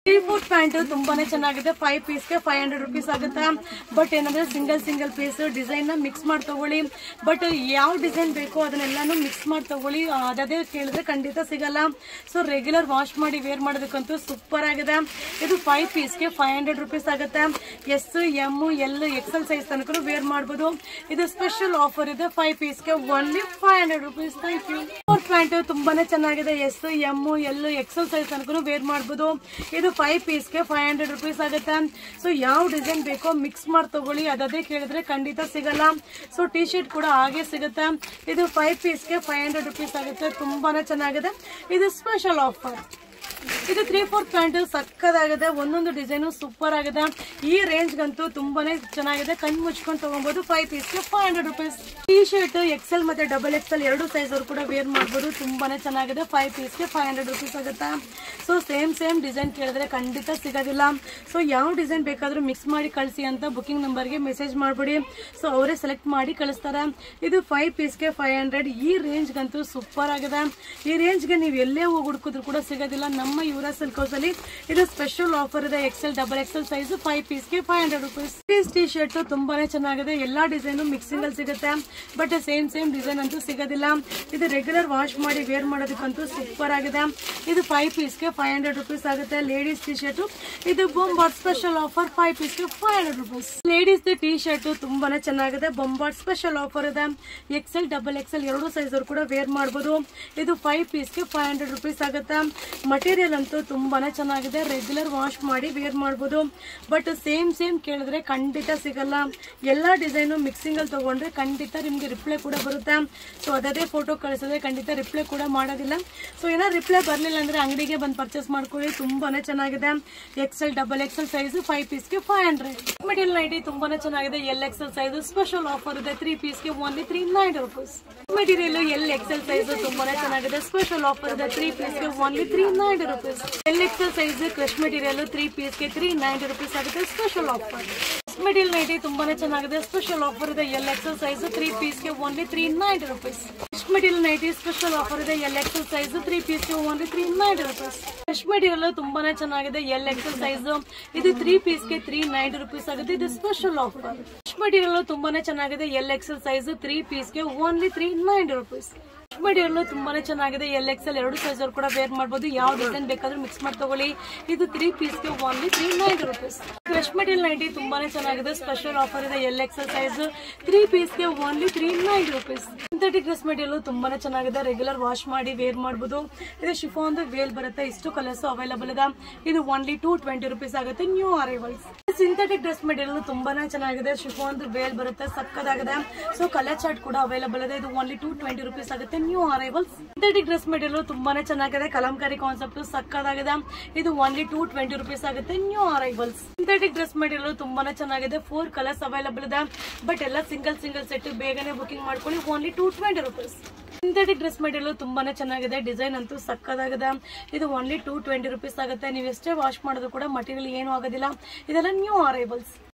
three fourth pant ತುಂಬಾನೇ ಚೆನ್ನಾಗಿದೆ five ಪೀಸ್ಗೆ ಫೈವ್ ಹಂಡ್ರೆಡ್ ರುಪೀಸ್ ಆಗುತ್ತೆ ಬಟ್ ಏನಂದ್ರೆ ಸಿಂಗಲ್ ಸಿಂಗಲ್ ಪೀಸ್ ಡಿಸೈನ್ ನ ಮಿಕ್ಸ್ ಮಾಡಿ ತಗೊಳ್ಳಿ ಬಟ್ ಯಾವ ಡಿಸೈನ್ ಬೇಕೋ ಅದನ್ನೆಲ್ಲಾನು ಮಿಕ್ಸ್ ಮಾಡಿ ತಗೊಳ್ಳಿ ಅದೇ ಕೇಳಿದ್ರೆ ಖಂಡಿತ ಸಿಗಲ್ಲ ಸೊ ರೆಗ್ಯುಲರ್ ವಾಶ್ ಮಾಡಿ ವೇರ್ ಮಾಡೋದಕ್ಕಂತೂ ಸೂಪರ್ ಆಗಿದೆ ಇದು ಫೈವ್ ಪೀಸ್ಗೆ ಫೈವ್ ಹಂಡ್ರೆಡ್ ರುಪೀಸ್ ಆಗುತ್ತೆ S M L XL size ತನಕ ವೇರ್ ಮಾಡ್ಬೋದು ಇದು ಸ್ಪೆಷಲ್ ಆಫರ್ ಇದೆ ಫೈವ್ ಪೀಸ್ಗೆ only five hundred rupees thank you fourth pant ತುಂಬಾನೇ ಚೆನ್ನಾಗಿದೆ S M L XL size ತನಕ ವೇರ್ ಮಾಡ್ಬೋದು ಇದು ಫೈವ್ ಪೀಸ್ಗೆ ಫೈವ್ ಹಂಡ್ರೆಡ್ ರುಪೀಸ್ ಆಗುತ್ತೆ ಸೊ ಯಾವ ಡಿಸೈನ್ ಬೇಕೋ ಮಿಕ್ಸ್ ಮಾಡಿ ತಗೊಳ್ಳಿ ಅದೇ ಕೇಳಿದ್ರೆ ಖಂಡಿತ ಸಿಗಲ್ಲ ಸೊ ಟಿ ಶರ್ಟ್ ಕೂಡ ಹಾಗೆ ಸಿಗುತ್ತೆ ಇದು ಫೈವ್ ಪೀಸ್ಗೆ ಫೈವ್ ಹಂಡ್ರೆಡ್ ರುಪೀಸ್ ಆಗುತ್ತೆ ತುಂಬಾನೇ ಚೆನ್ನಾಗಿದೆ ಇದು ಸ್ಪೆಷಲ್ ಆಫರ್ ಇದು ತ್ರೀ ಫೋರ್ ಪ್ಯಾಂಟ್ ಸಕ್ಕದಾಗಿದೆ ಒಂದೊಂದು ಡಿಸೈನು ಸೂಪರ್ ಆಗಿದೆ ಈ ರೇಂಜ್ ಗಂತೂ ತುಂಬಾನೇ ಚೆನ್ನಾಗಿದೆ ಕಣ್ ಮುಚ್ಕೊಂಡು ತಗೊಬಹುದು ಫೈವ್ ಪೀಸ್ಗೆ five hundred rupees T shirt XL ಮತ್ತೆ ಡಬಲ್ ಎಕ್ಸೆಲ್ ಎರಡು ಸೈಜ್ ಅವ್ರು ಕೂಡ ವೇರ್ ಮಾಡ್ಬೋದು ತುಂಬಾನೇ ಚೆನ್ನಾಗಿದೆ ಫೈವ್ ಪೀಸ್ಗೆ ಫೈವ್ ಹಂಡ್ರೆಡ್ ರುಪೀಸ್ ಆಗುತ್ತೆ ಸೊ ಸೇಮ್ ಸೇಮ್ ಡಿಸೈನ್ ಕೇಳಿದ್ರೆ ಖಂಡಿತ ಸಿಗೋದಿಲ್ಲ ಸೊ ಯಾವ ಡಿಸೈನ್ ಬೇಕಾದ್ರೂ ಮಿಕ್ಸ್ ಮಾಡಿ ಕಳಿಸಿ ಅಂತ ಬುಕಿಂಗ್ ನಂಬರ್ಗೆ ಮೆಸೇಜ್ ಮಾಡ್ಬಿಡಿ ಸೊ ಅವರೇ ಸೆಲೆಕ್ಟ್ ಮಾಡಿ ಕಳಿಸ್ತಾರೆ ಇದು ಫೈವ್ ಪೀಸ್ಗೆ ಫೈವ್ ಹಂಡ್ರೆಡ್ ಈ ರೇಂಜ್ಗಂತೂ ಸೂಪರ್ ಆಗಿದೆ ಈ ರೇಂಜ್ಗೆ ನೀವು ಎಲ್ಲೇ ಹೋಗಿ ಹುಡುಕಿದ್ರು ಕೂಡ ಸಿಗೋದಿಲ್ಲ ನಮ್ಮ ಯುವರ ಸಿಲ್ಕ್ ಹೌಸ್ ಅಲ್ಲಿ ಇದು ಸ್ಪೆಷಲ್ ಆಫರ್ ಇದೆ XL double XL size five ಪೀಸ್ಗೆ five hundred rupees piece T shirt ತುಂಬಾನೇ ಚೆನ್ನಾಗಿದೆ ಎಲ್ಲಾ ಡಿಸೈನು ಮಿಕ್ಸಿಂಗ್ ಅಲ್ಲಿ ಸಿಗುತ್ತೆ ಬಟ್ ಸೇಮ್ ಸೇಮ್ ಡಿಸೈನ್ ಅಂತೂ ಸಿಗೋದಿಲ್ಲ ಇದು ರೆಗ್ಯುಲರ್ ವಾಶ್ ಮಾಡಿ ವೇರ್ ಮಾಡೋದಕ್ಕಂತೂ ಸೂಪರ್ ಆಗಿದೆ ಇದು ಫೈವ್ ಪೀಸ್ಗೆ ಫೈವ್ ಹಂಡ್ರೆಡ್ ರುಪೀಸ್ ಆಗುತ್ತೆ ಲೇಡೀಸ್ ಟಿ ಶರ್ಟ್ ಇದು ಬೊಂಬಾಟ್ ಸ್ಪೆಷಲ್ ಆಫರ್ ಫೈವ್ ಪೀಸ್ಗೆ five hundred rupees ladies T shirt ತುಂಬಾನೇ ಚೆನ್ನಾಗಿದೆ ಬೊಂಬಾಟ್ ಸ್ಪೆಷಲ್ ಆಫರ್ ಇದೆ ಎಕ್ಸೆಲ್ ಡಬಲ್ ಎಕ್ಸೆಲ್ ಎರಡು ಸೈಜ್ ಅವ್ರು ಕೂಡ ವೇರ್ ಮಾಡ್ಬೋದು ಇದು ಫೈವ್ ಪೀಸ್ಗೆ ಫೈವ್ ಹಂಡ್ರೆಡ್ ರುಪೀಸ್ ಆಗುತ್ತೆ ಮಟೀರಿಯಲ್ ಅಂತೂ ತುಂಬಾನೇ ಚೆನ್ನಾಗಿದೆ ರೆಗ್ಯುಲರ್ ವಾಶ್ ಮಾಡಿ ವೇರ್ ಮಾಡ್ಬೋದು ಬಟ್ ಸೇಮ್ ಸೇಮ್ ಕೇಳಿದ್ರೆ ಖಂಡಿತ ಸಿಗಲ್ಲ ಎಲ್ಲ ಡಿಸೈನು ಮಿಕ್ಸಿಂಗ್ ಅಲ್ಲಿ ತಗೊಂಡ್ರೆ ಖಂಡಿತ ನಿಮ್ಗೆ ರಿಪ್ಲೈ ಕೂಡ ಬರುತ್ತೆ ಸೊ ಅದೇ ಫೋಟೋ ಕಳಿಸಿದ್ರೆ ಖಂಡಿತ ರಿಪ್ಲೈ ಕೂಡ ಮಾಡೋದಿಲ್ಲ ಸೊ ಏನೋ ರಿಪ್ಲೈ ಬರಲಿಲ್ಲ ಅಂದ್ರೆ ಅಂಗಡಿಗೆ ಬಂದು ಪರ್ಚೇಸ್ ಮಾಡ್ಕೊಳ್ಳಿ ತುಂಬಾನೇ ಚೆನ್ನಾಗಿದೆ XL double XL size five ಪೀಸ್ಗೆ ಫೈವ್ ಹಂಡ್ರೆಡ್ ಮೆಟೀರಿಯಲ್ ನೈಟಿ ತುಂಬಾನೇ ಚೆನ್ನಾಗಿದೆ L XL size special offer ಇದೆ ತ್ರೀ ಪೀಸ್ಗೆ only three nine rupees material L XL size ತುಂಬಾನೇ ಚೆನ್ನಾಗಿದೆ ಸ್ಪೆಷಲ್ ಆಫರ್ ಇದೆ ತ್ರೀ ಪೀಸ್ಗೆ only three nine rupees L XL size crush material three ಪೀಸ್ಗೆ three nine rupees ಆಗುತ್ತೆ ಸ್ಪೆಷಲ್ ಆಫರ್ ಮೆಟೀರಿಯಲ್ ನೈಟಿ ತುಂಬಾನೇ ಚೆನ್ನಾಗಿದೆ ಸ್ಪೆಷಲ್ ಆಫರ್ ಇದೆ ಎಲ್ ಎಕ್ಸೆಲ್ ಸೈಜ್ ತ್ರೀ ಪೀಸ್ಗೆ only three nine rupees material nighty special offer ಇದೆ L XL size three ಪೀಸ್ಗೆ only three nine rupees fresh material ತುಂಬಾನೇ ಚೆನ್ನಾಗಿದೆ L XL size ಇದು three ಪೀಸ್ಗೆ ತ್ರೀ ನೈನ್ ರುಪೀಸ್ ಆಗುತ್ತೆ ಇದು ಸ್ಪೆಷಲ್ ಆಫರ್ ಫ್ರೆಶ್ ಮೆಟೀರಿಯಲ್ ತುಂಬಾನೇ ಚೆನ್ನಾಗಿದೆ ಎಲ್ ಎಕ್ಸೆಲ್ ಸೈಜ್ ತ್ರೀ ಪೀಸ್ಗೆ only three nine rupees material ತುಂಬಾನೇ ಚೆನ್ನಾಗಿದೆ ಎಲ್ ಎಕ್ಸೆಲ್ ಎರಡು ಸೈಜ್ ಅವ್ರು ಕೂಡ ವೇರ್ ಮಾಡ್ಬೋದು ಯಾವ ಡಿಸೈನ್ ಬೇಕಾದ್ರೂ ಮಿಕ್ಸ್ ಮಾಡಿ ತಗೊಳ್ಳಿ ಇದು ತ್ರೀ ಪೀಸ್ಗೆ only three nine rupees fresh material nighty ತುಂಬಾನೇ ಚೆನ್ನಾಗಿದೆ ಸ್ಪೆಷಲ್ ಆಫರ್ ಇದೆ ಎಲ್ ಎಕ್ಸೆಲ್ ಸೈಜ್ ತ್ರೀ ಪೀಸ್ಗೆ only three nine rupees synthetic dress material ತುಂಬಾನೇ ಚೆನ್ನಾಗಿದೆ ರೆಗ್ಯುಲರ್ ವಾಶ್ ಮಾಡಿ ವೇರ್ ಮಾಡ್ಬೋದು ಇದು ಶಿಫಾನ್ ವೇಲ್ ಬರುತ್ತೆ ಇಷ್ಟು ಕಲರ್ಸ್ ಅವೈಲಬಲ್ ಇದೆ ಇದು ಓನ್ಲಿ ಟೂ ಟ್ವೆಂಟಿ ರುಪೀಸ್ ಆಗುತ್ತೆ new arrivals synthetic dress material ತುಂಬಾನೇ ಚೆನ್ನಾಗಿದೆ ಶಿಫಾನ್ ವೇಲ್ ಬರುತ್ತೆ ಸಕ್ಕದಾಗಿದೆ ಸೊ ಕಲರ್ ಚಾರ್ಟ್ ಕೂಡ ಅವೈಲಬಲ್ ಇದೆ ಇದು ಓನ್ಲಿ ಟೂ ಟ್ವೆಂಟಿ ರುಪೀಸ್ ಆಗುತ್ತೆ new arrivals synthetic dress material ತುಂಬಾನೇ ಚೆನ್ನಾಗಿದೆ ಕಲಂಕಾರಿ ಕಾನ್ಸೆಪ್ಟ್ ಸಕ್ಕದಾಗಿದೆ ಇದು ಓನ್ಲಿ ಟೂ ಟ್ವೆಂಟಿ ರುಪೀಸ್ ಆಗುತ್ತೆ new arrivals synthetic dress material ತುಂಬಾನೇ ಚೆನ್ನಾಗಿದೆ ಫೋರ್ ಕಲರ್ಸ್ ಅವೈಲಬಲ್ ಇದೆ ಬಟ್ ಎಲ್ಲ ಸಿಂಗಲ್ ಸಿಂಗಲ್ ಸೆಟ್ ಬೇಗನೆ ಬುಕಿಂಗ್ ಮಾಡ್ಕೊಳ್ಳಿ only two twenty rupees synthetic dress material ತುಂಬಾನೇ ಚೆನ್ನಾಗಿದೆ ಡಿಸೈನ್ ಅಂತೂ ಸಕ್ಕದಾಗಿದೆ ಇದು ಓನ್ಲಿ ಟೂ ಟ್ವೆಂಟಿ ರುಪೀಸ್ ಆಗುತ್ತೆ ನೀವು ಎಷ್ಟೇ ವಾಶ್ ಮಾಡಿದ್ರು ಕೂಡ ಮಟೀರಿಯಲ್ ಏನು ಆಗೋದಿಲ್ಲ ಇದೆಲ್ಲ ನ್ಯೂ ಅರೈವಲ್ಸ್